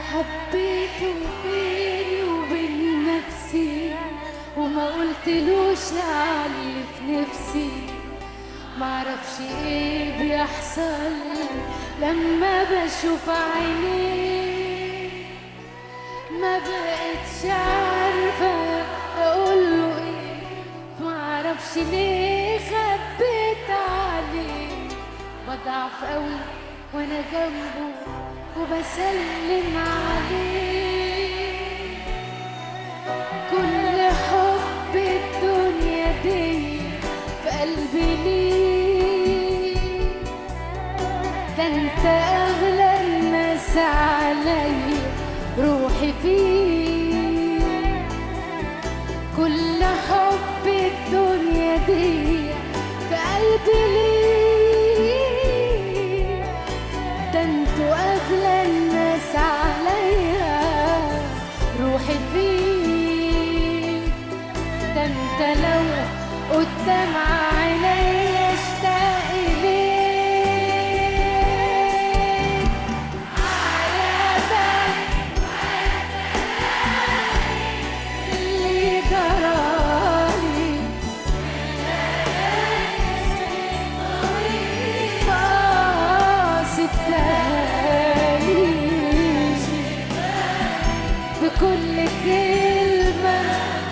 حبيته بيني وبين نفسي وما قلتلوش علي في نفسي معرفش ايه بيحصل لما بشوف عينيه ما بقتش عارفة اقوله ايه معرفش ليه خبيت عليه بضعف قوي وانا جنبه وبسلم عليه كل حب الدنيا دي في قلبي ليه ده انت اغلى الناس عليا روحي فيه كل حب الدنيا دي في قلبي ليه ده انتوا اغلى الناس عليا روحي فيه ده انت لو قدام عينيا اشتاق اليك على بالي اللي جرالي بكل كلمة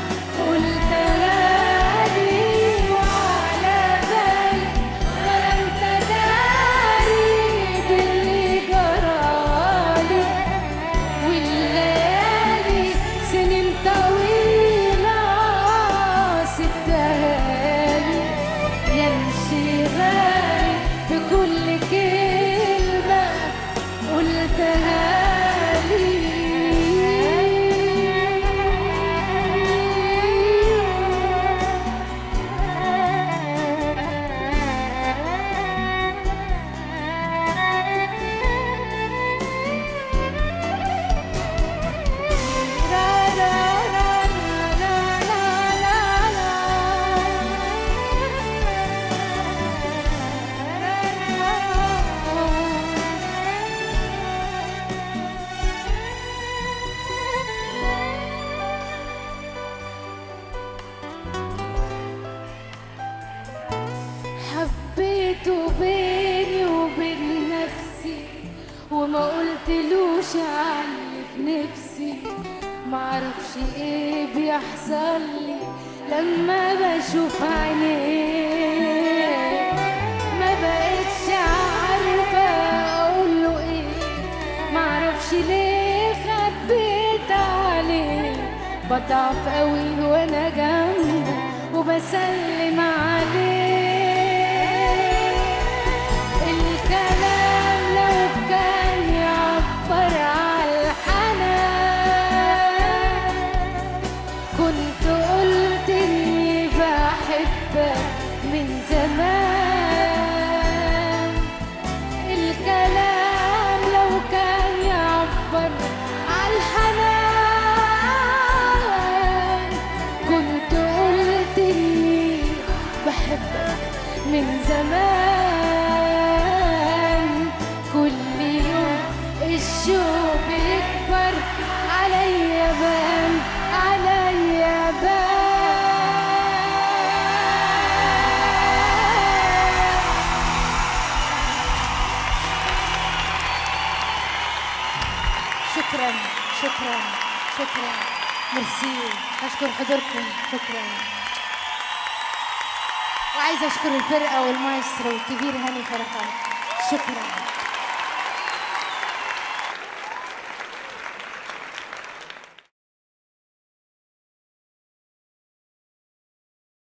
قلتها لي وعلى بالي ولا انت داري باللي جرالي والليالي سنين طويلة سبتها لي يا انشغالي بكل كلمة قلتها لي حبيته بيني وبين نفسي وما قلتلوش عني في نفسي معرفش ايه بيحصل لي لما بشوف عينيه ما بقتش عارفة اقوله ايه معرفش ليه خبيت عليه بضعف قوي وانا جنبه وبسلم عليه الكلام لو كان يعبر على الحنان كنت قلت اني بحبك من زمان الكلام لو كان يعبر على الحنان كنت قلت اني بحبك من زمان كل يوم الشوق بيكبر عليا بان عليا بان شكرا شكرا شكرا ميرسي اشكر حضوركم شكرا وعايزه اشكر الفرقه والمايسترو الكبير هاني فرحان شكرا